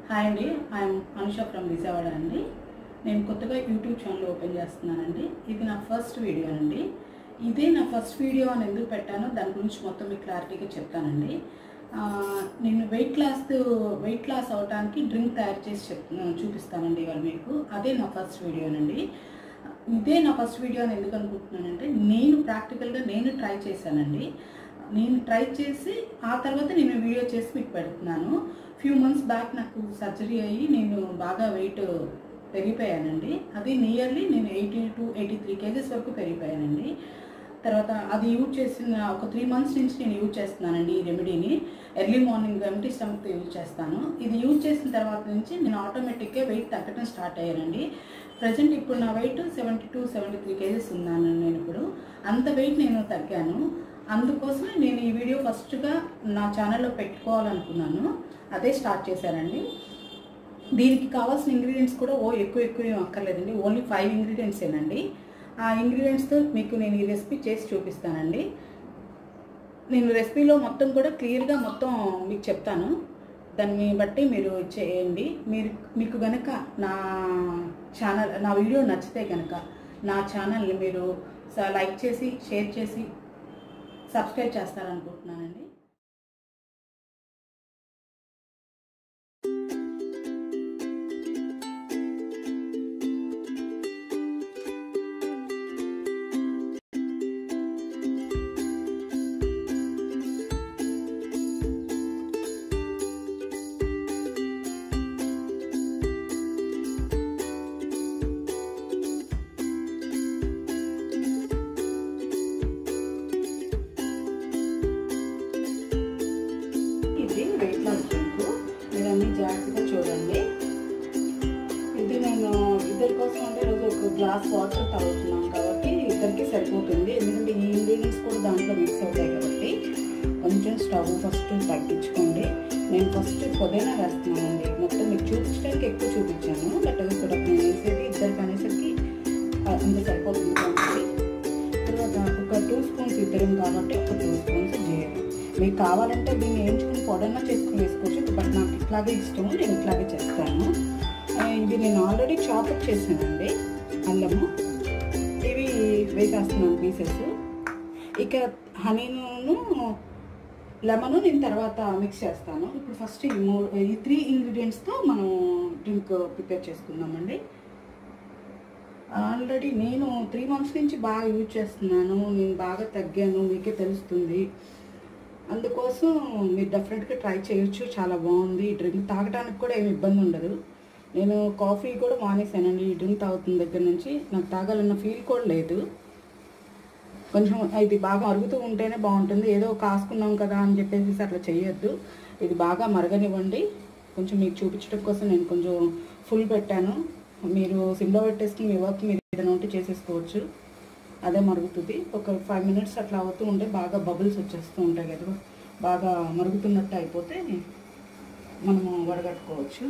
hi అండి I'm Anusha from Vijayawada అండి నేను కొత్తగా యూట్యూబ్ ఛానల్ ఓపెన్ చేస్తున్నానండి ఇది నా ఫస్ట్ వీడియో అండి ఇదే నా ఫస్ట్ వీడియో అని ఎందుకు పెట్టానో దాని గురించి మొత్తం మీకు క్లారిటీగా చెప్తానండి ఆ, నేను వెయిట్ లాస్ వెయిట్ లాస్ అవడానికి డ్రింక్ తయారు చేసి చెప్ చూపిస్తానండి ఇవాళ మీకు అదే నా ఫస్ట్ వీడియోనండి ఇదే నా ఫస్ట్ వీడియో అని ఎందుకు అనుకుంటున్నానంటే నేను ప్రాక్టికల్గా నేను ట్రై చేశానండి నేను ట్రై చేసి ఆ తర్వాత నేను వీడియో చేసి మీకు పెడుతున్నాను ఫ్యూ మంత్స్ బ్యాక్ నాకు సర్జరీ అయ్యి నేను బాగా వెయిట్ పెరిగిపోయానండి అది నియర్లీ నేను eighty two eighty three kgs వరకు పెరిగిపోయానండి తర్వాత అది యూజ్ చేసిన ఒక త్రీ మంత్స్ నుంచి నేను యూజ్ చేస్తున్నానండి ఈ రెమెడీని ఎర్లీ మార్నింగ్ ఎంటీ స్టమక్తో యూజ్ చేస్తాను ఇది యూజ్ చేసిన తర్వాత నుంచి నేను ఆటోమేటిక్గా వెయిట్ తగ్గడం స్టార్ట్ అయ్యానండి ప్రజెంట్ ఇప్పుడు నా weight seventy two seventy three kgs ఉన్నాను నేను ఇప్పుడు అంత వెయిట్ నేను తగ్గాను అందుకోసమే నేను ఈ వీడియో ఫస్ట్గా నా ఛానల్లో పెట్టుకోవాలనుకున్నాను అదే స్టార్ట్ చేశానండి దీనికి కావాల్సిన ఇంగ్రీడియంట్స్ కూడా ఓ ఎక్కువ ఎక్కువ ఏం అక్కర్లేదండి ఓన్లీ ఫైవ్ ఇంగ్రీడియంట్సేనండి ఆ ఇంగ్రీడియంట్స్తో మీకు నేను ఈ రెసిపీ చేసి చూపిస్తానండి నేను రెసిపీలో మొత్తం కూడా క్లియర్గా మొత్తం మీకు చెప్తాను దాన్ని బట్టి మీరు చేయండి మీరు మీకు గనక నా ఛానల్ నా వీడియో నచ్చితే కనుక నా ఛానల్ని మీరు స- లైక్ చేసి షేర్ చేసి సబ్స్క్రైబ్ చేస్తారనుకుంటున్నానండి ఇది వెయిట్ లాస్ డ్రింక్ మీరు అన్ని జాగ్రత్తగా చూడండి ఇది నేను ఇద్దరి కోసం అంటే రోజు ఒక గ్లాస్ వాటర్ తాగుతున్నాం కాబట్టి ఇద్దరికి సరిపోతుంది ఎందుకంటే ఈ ఇంగ్రీడియంట్స్ కూడా దాంట్లో మిక్స్ అవుతాయి కాబట్టి కొంచెం స్టవ్ ఫస్ట్ తగ్గించుకోండి నేను ఫస్ట్ పుదీనా వేస్తున్నానండి మొత్తం మీకు చూపించడానికి ఎక్కువ చూపించాను బట్ ఇక్కడ నేను వేసేది ఇద్దరికి అనేసరికి ఆ, అంత సరిపోతుంది కాబట్టి తర్వాత ఒక టూ స్పూన్స్ ఇద్దరం కాబట్టి ఒక టూ స్పూన్స్ జీరా మీకు కావాలంటే దీన్ని వేయించుకుని పొడన్నా చేసుకుని వేసుకోవచ్చు బట్ నాకు ఇట్లాగే ఇష్టం నేను ఇట్లాగే చేస్తాను ఆ, ఇది నేను ఆల్రెడీ చాపప్ చేశానండి అల్లము ఇవి వేసేస్తున్నాను పీసెస్ ఇక హనీను లెమన్ నేను తర్వాత మిక్స్ చేస్తాను ఇప్పుడు ఫస్ట్ ఈ మూడు ఈ త్రీ ఇంగ్రీడియంట్స్తో మనం డ్రింక్ ప్రిపేర్ చేసుకుందామండి ఆల్రెడీ నేను త్రీ మంత్స్ నుంచి బాగా యూజ్ చేస్తున్నాను నేను బాగా తగ్గాను మీకే తెలుస్తుంది అందుకోసం మీరు డెఫినెట్గా ట్రై చేయొచ్చు చాలా బాగుంది ఈ డ్రింక్ తాగడానికి కూడా ఏమి ఇబ్బంది ఉండదు నేను కాఫీ కూడా మానేశానండి ఈ డ్రింక్ తాగుతున్న దగ్గర నుంచి నాకు తాగాలన్న ఫీల్ కూడా లేదు కొంచెం ఇది బాగా మరుగుతూ ఉంటేనే బాగుంటుంది ఏదో కాసుకున్నాం కదా అని చెప్పేసి అట్లా చేయొద్దు ఇది బాగా మరగనివ్వండి కొంచెం మీకు చూపించడం కోసం నేను కొంచెం ఫుల్ పెట్టాను మీరు సిమ్లో పెట్టేసుకుని మీ వర్క్ మీరు ఏదైనా ఉంటే చేసేసుకోవచ్చు అదే మరుగుతుంది ఒక ఫైవ్ మినిట్స్ అట్లా అవుతూ ఉంటే బాగా బబుల్స్ వచ్చేస్తూ ఉంటాయి కదా బాగా మరుగుతున్నట్టు అయిపోతే మనము వడగట్టుకోవచ్చు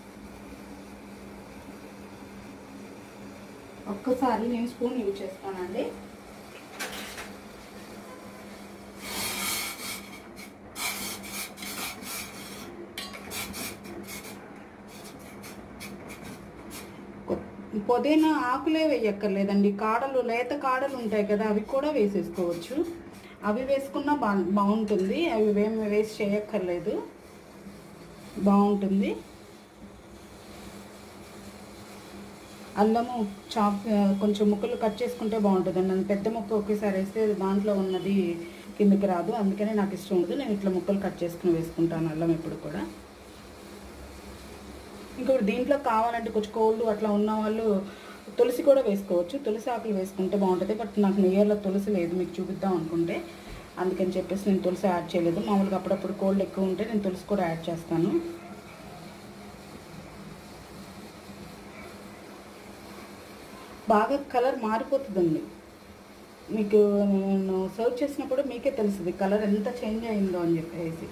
ఒక్కసారి నేను స్పూన్ యూజ్ చేస్తానండి పుదీనా ఆకులే వేయక్కర్లేదండి కాడలు లేత కాడలు ఉంటాయి కదా అవి కూడా వేసేసుకోవచ్చు అవి వేసుకున్నా బా బాగుంటుంది అవి ఏమి వేస్ట్ చేయక్కర్లేదు బాగుంటుంది అల్లము చాప్ కొంచెం ముక్కలు కట్ చేసుకుంటే బాగుంటుందండి నన్ను పెద్ద ముక్క ఒకేసారి వేస్తే దాంట్లో ఉన్నది కిందకి రాదు అందుకనే నాకు ఇష్టం ఉండదు నేను ఇట్లా ముక్కలు కట్ చేసుకుని వేసుకుంటాను అల్లం ఎప్పుడు కూడా ఇంకొకటి దీంట్లో కావాలంటే కొంచెం కోల్డ్ అట్లా ఉన్న వాళ్ళు తులసి కూడా వేసుకోవచ్చు తులసి ఆకులు వేసుకుంటే బాగుంటుంది బట్ నాకు నియర్లో తులసి లేదు మీకు చూపిద్దాం అనుకుంటే అందుకని చెప్పేసి నేను తులసి యాడ్ చేయలేదు మామూలుగా అప్పుడప్పుడు కోల్డ్ ఎక్కువ ఉంటే నేను తులసి కూడా యాడ్ చేస్తాను బాగా కలర్ మారిపోతుందండి మీకు నేను సర్వ్ చేసినప్పుడు మీకే తెలుస్తుంది కలర్ ఎంత చేంజ్ అయిందో అని చెప్పేసి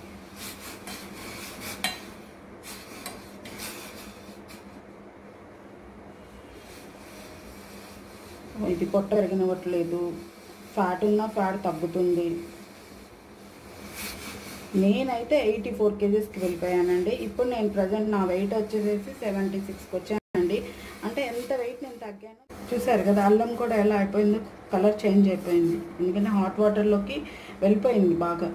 ఇది పొట్ట పెరిగినవ్వట్లేదు ఫ్యాట్ ఉన్నా ఫ్యాట్ తగ్గుతుంది నేనైతే ఎయిటీ ఫోర్ కేజీస్కి వెళ్ళిపోయానండి ఇప్పుడు నేను ప్రజెంట్ నా వెయిట్ వచ్చేసేసి సెవెంటీ సిక్స్కి వచ్చానండి అంటే ఎంత వెయిట్ నేను తగ్గాను చూసారు కదా అల్లం కూడా ఎలా అయిపోయిందో కలర్ చేంజ్ అయిపోయింది ఎందుకంటే హాట్ వాటర్లోకి వెళ్ళిపోయింది బాగా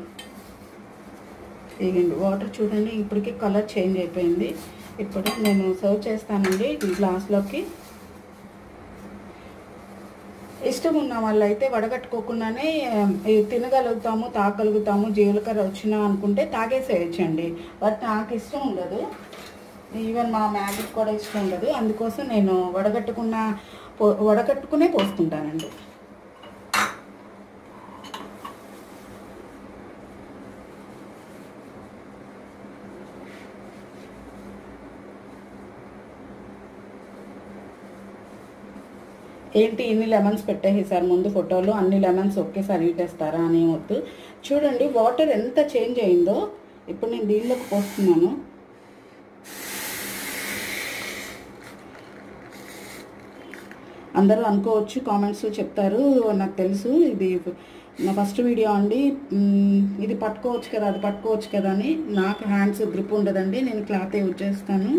ఇగండి వాటర్ చూడండి ఇప్పటికి కలర్ చేంజ్ అయిపోయింది ఇప్పుడు నేను సర్వ్ చేస్తానండి ఈ గ్లాస్లోకి ఇష్టం ఉన్న వాళ్ళైతే వడగట్టుకోకుండానే ఇది తినగలుగుతాము తాగలుగుతాము జీలకర్ర వచ్చినా అనుకుంటే తాగేసేయచ్చండి బట్ నాకు ఇష్టం ఉండదు ఈవెన్ మా మ్యాగీకి కూడా ఇష్టం ఉండదు అందుకోసం నేను వడగట్టుకున్న పో వడగట్టుకునే పోసుకుంటానండి ఏంటి ఇన్ని లెమన్స్ పెట్టేసారు ముందు ఫోటోలో అన్ని లెమన్స్ ఒకేసారి ఇటేస్తారా అని వద్దు చూడండి వాటర్ ఎంత చేంజ్ అయిందో ఇప్పుడు నేను దీనిలోకి పోస్తున్నాను అందరూ అనుకోవచ్చు కామెంట్స్లో చెప్తారు నాకు తెలుసు ఇది నా ఫస్ట్ వీడియో అండి మ్, ఇది పట్టుకోవచ్చు కదా అది పట్టుకోవచ్చు కదా అని నాకు హ్యాండ్స్ గ్రిప్ ఉండదండి నేను క్లాత్ యూజ్ చేస్తాను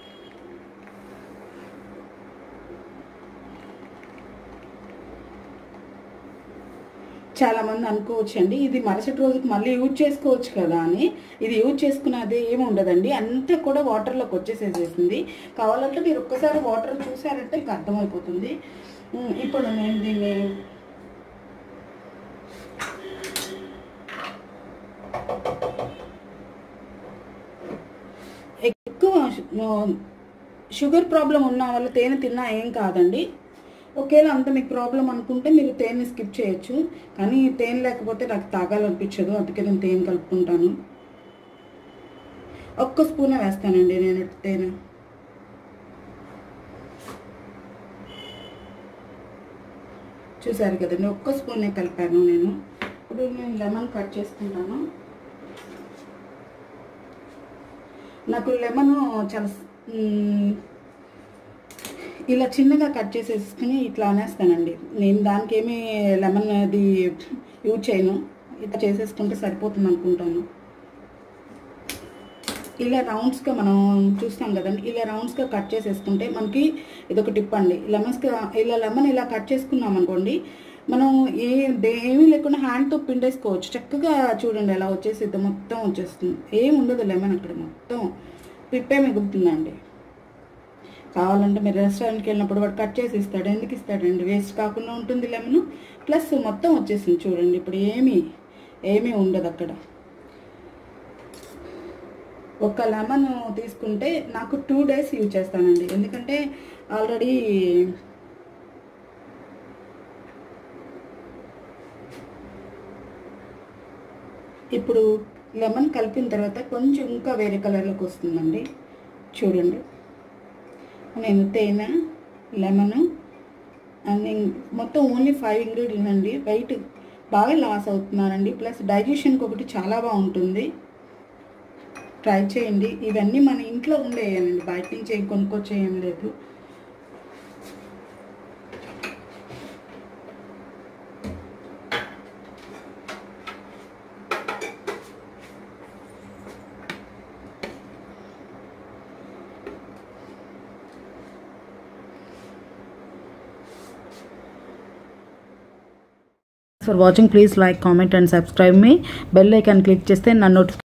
చాలా మంది అనుకోవచ్చు అండి ఇది మరుసటి రోజుకి మళ్ళీ యూజ్ చేసుకోవచ్చు కదా అని ఇది యూజ్ చేసుకున్నది ఏమి ఉండదండి అంతా కూడా వాటర్లోకి వచ్చేసేసేసింది కావాలంటే మీరు ఒక్కసారి వాటర్ చూసారంటే మీకు అర్థమైపోతుంది ఉమ్, ఇప్పుడు నేను దీన్ని ఎక్కువ షుగర్ ప్రాబ్లం ఉన్న వాళ్ళు తేనె తిన్నా ఏం కాదండి ఒకవేళ అంత మీకు ప్రాబ్లం అనుకుంటే మీరు తేనె స్కిప్ చేయొచ్చు కానీ తేనె లేకపోతే నాకు తాగాలనిపించదు అందుకే నేను తేనె కలుపుకుంటాను ఒక్క స్పూనే వేస్తానండి నేను తేనె చూసారు కదండి ఒక్క స్పూనే కలిపాను నేను ఇప్పుడు నేను లెమన్ కట్ చేసుకుంటాను నాకు లెమన్ చాలా మ్, ఇలా చిన్నగా కట్ చేసేసుకుని ఇట్లా అనేస్తానండి నేను దానికి ఏమీ లెమన్ అది యూజ్ చేయను ఇట్లా చేసేసుకుంటే సరిపోతుంది అనుకుంటాను ఇలా రౌండ్స్గా మనం చూస్తాం కదండి ఇలా రౌండ్స్గా కట్ చేసేసుకుంటే మనకి ఇదొక టిప్ అండి లెమన్స్గా ఇలా లెమన్ ఇలా కట్ చేసుకున్నాం అనుకోండి మనం ఏ దే- ఏమీ లేకుండా హ్యాండ్తో పిండేసుకోవచ్చు చక్కగా చూడండి ఎలా వచ్చేసిద్ది మొత్తం వచ్చేస్తుంది ఏమి ఉండదు లెమన్ అక్కడ మొత్తం పిప్పే మిగులుతుందండి కావాలంటే మీరు రెస్టారెంట్కి వెళ్ళినప్పుడు వాడు కట్ చేసి ఇస్తాడు ఎందుకు ఇస్తాడండి వేస్ట్ కాకుండా ఉంటుంది లెమన్ ప్లస్ మొత్తం వచ్చేసింది చూడండి ఇప్పుడు ఏమీ ఏమీ ఉండదు అక్కడ ఒక లెమన్ తీసుకుంటే నాకు టూ డేస్ యూజ్ చేస్తానండి ఎందుకంటే ఆల్రెడీ ఇప్పుడు లెమన్ కలిపిన తర్వాత కొంచెం ఇంకా వేరే కలర్లోకి వస్తుందండి చూడండి నేను తేనె లెమన్ అండ్ మొత్తం ఓన్లీ ఫైవ్ ఇంగ్రీడియంట్స్ అండి వెయిట్ బాగా లాస్ అవుతున్నారండి ప్లస్ డైజెషన్కి ఒకటి చాలా బాగుంటుంది ట్రై చేయండి ఇవన్నీ మన ఇంట్లో ఉండేయాలండి బయట నుంచి ఏం కొనుక్కొచ్చేయం లేదు for watching please like comment and subscribe మీ బెల్ ఐకాన్ క్లిక్ చేస్తే నా నోటిఫికేషన్